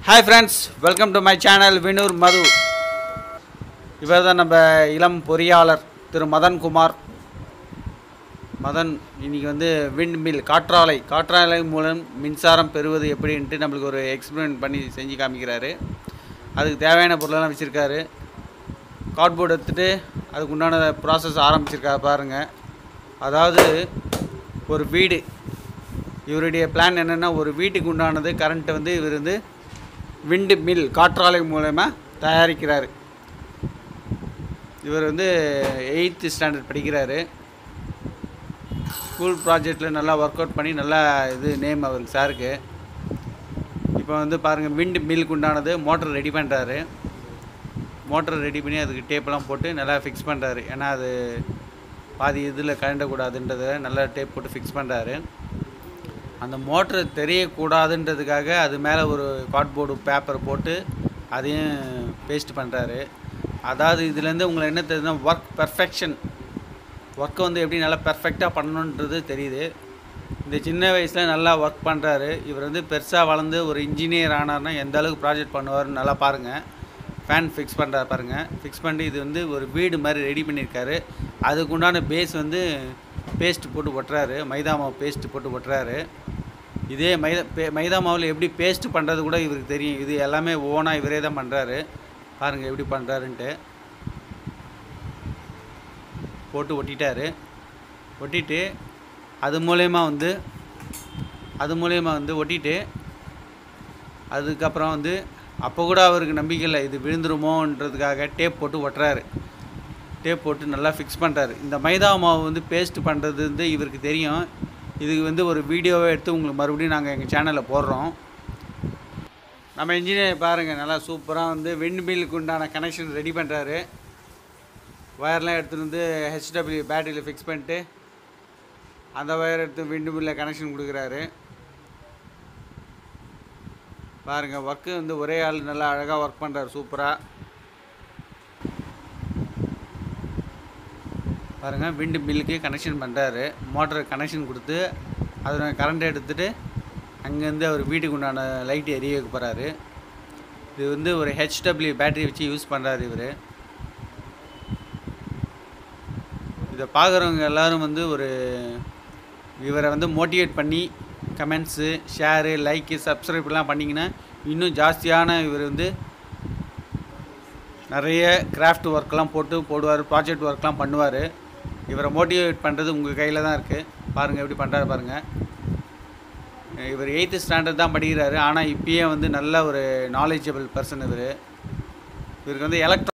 hi friends welcome to my channel Vinoor Madhu இவர் தான் நம்ம இளம் பொறியாளர் திரு மதன் குமார் மதன் இன்னைக்கு வந்து விண்ட் மில் காற்றாலை காற்றாலை மூலம் மின்சாரம் பெறுவது எப்படின்ட்டு நம்மளுக்கு ஒரு எக்ஸ்பிளைன் பண்ணி செஞ்சு காமிக்கிறாரு அதுக்கு தேவையான பொருளெல்லாம் வச்சுருக்காரு கார்ட்போர்டு எடுத்துகிட்டு அதுக்கு உண்டான ப்ராசஸ் ஆரம்பிச்சிருக்காரு பாருங்கள் அதாவது ஒரு வீடு இவருடைய பிளான் என்னென்னா ஒரு வீட்டுக்கு உண்டானது கரண்ட்டை வந்து இவர் வந்து விண்டு மில் காற்றாலை மூலயமா தயாரிக்கிறார் இவர் வந்து எயித்து ஸ்டாண்டர்ட் படிக்கிறாரு ஸ்கூல் ப்ராஜெக்டில் நல்லா ஒர்க் அவுட் பண்ணி நல்லா இது நேம் அவருக்கு சாருக்கு இப்போ வந்து பாருங்கள் விண்டு மில்க்கு உண்டானது மோட்டர் ரெடி பண்ணுறாரு மோட்டர் ரெடி பண்ணி அதுக்கு டேப்பெல்லாம் போட்டு நல்லா ஃபிக்ஸ் பண்ணுறாரு ஏன்னா அது பாதி இதில் கழண்டக்கூடாதுன்றதை நல்லா டேப் போட்டு ஃபிக்ஸ் பண்ணுறாரு அந்த மோட்ரு தெரியக்கூடாதுன்றதுக்காக அது மேலே ஒரு கார்ட்போர்டு பேப்பர் போட்டு அதையும் பேஸ்ட் பண்ணுறாரு அதாவது இதுலேருந்து உங்களுக்கு என்ன தெரியுதுன்னா ஒர்க் பெர்ஃபெக்ஷன் ஒர்க்கை வந்து எப்படி நல்லா பெர்ஃபெக்டாக பண்ணணுன்றது தெரியுது இந்த சின்ன வயசில் நல்லா ஒர்க் பண்ணுறாரு இவர் வந்து பெருசாக வளர்ந்து ஒரு இன்ஜினியர் ஆனார்னா எந்த அளவுக்கு ப்ராஜெக்ட் பண்ணுவார்னு நல்லா பாருங்கள் ஃபேன் ஃபிக்ஸ் பண்ணுறாரு பாருங்கள் ஃபிக்ஸ் பண்ணி இது வந்து ஒரு வீடு மாதிரி ரெடி பண்ணியிருக்காரு அதுக்கு உண்டான பேஸ் வந்து பேஸ்ட் போட்டு ஒட்டுறாரு மைதா மாவு பேஸ்ட் போட்டு ஒட்டுறாரு இதே மைதா பே மைதா மாவில் எப்படி பேஸ்ட் பண்ணுறது கூட இவருக்கு தெரியும் இது எல்லாமே ஓனாக இவரே தான் பண்ணுறாரு பாருங்கள் எப்படி பண்ணுறாருன்ட்டு போட்டு ஒட்டிட்டாரு ஒட்டிட்டு அது மூலயமா வந்து அது மூலயமா வந்து ஒட்டிட்டு அதுக்கப்புறம் வந்து அப்போ கூட அவருக்கு நம்பிக்கை இல்லை இது விழுந்துருமோன்றதுக்காக டேப் போட்டு ஒட்டுறாரு டேப் போட்டு நல்லா ஃபிக்ஸ் பண்ணுறாரு இந்த மைதா மாவு வந்து பேஸ்ட் பண்ணுறது வந்து இவருக்கு தெரியும் இதுக்கு வந்து ஒரு வீடியோவை எடுத்து உங்களுக்கு மறுபடியும் நாங்கள் எங்கள் சேனலில் போடுறோம் நம்ம இன்ஜினியர் பாருங்கள் நல்லா சூப்பராக வந்து விண்ட் மில்லுக்கு உண்டான கனெக்ஷன் ரெடி பண்ணுறாரு ஒயர்லாம் எடுத்துகிட்டு வந்து ஹெச்டபிள்யூ பேட்டரியில் ஃபிக்ஸ் பண்ணிட்டு அந்த ஒயர் எடுத்து விண்டு மில்லில் கனெக்ஷன் கொடுக்குறாரு பாருங்கள் ஒர்க்கு வந்து ஒரே ஆள் நல்லா அழகாக ஒர்க் பண்ணுறாரு சூப்பராக பாருங்கள் விண்டு மில்லுக்கு கனெக்ஷன் பண்ணுறாரு மோட்டருக்கு கனெக்ஷன் கொடுத்து அதில் கரண்ட் எடுத்துகிட்டு அங்கேருந்து அவர் வீட்டுக்கு உண்டான லைட் எரிய வைக்க போகிறாரு இது வந்து ஒரு ஹெச்டபிள்யூ பேட்டரி வச்சு யூஸ் பண்ணுறாரு இவர் இதை பார்க்குறவங்க எல்லோரும் வந்து ஒரு இவரை வந்து மோட்டிவேட் பண்ணி கமெண்ட்ஸு ஷேரு லைக்கு சப்ஸ்கிரைப்லாம் பண்ணிங்கன்னா இன்னும் ஜாஸ்தியான இவர் வந்து நிறைய கிராஃப்ட் ஒர்க்லாம் போட்டு போடுவார் ப்ராஜெக்ட் ஒர்க்லாம் பண்ணுவார் இவரை மோட்டிவேட் பண்ணுறது உங்கள் கையில் தான் இருக்குது பாருங்கள் எப்படி பண்ணுறாரு பாருங்கள் இவர் எயித்து ஸ்டாண்டர்ட் தான் படிக்கிறாரு ஆனால் இப்பயே வந்து நல்ல ஒரு நாலேஜபிள் பர்சன் இவர் இவருக்கு வந்து எலக்ட்ரா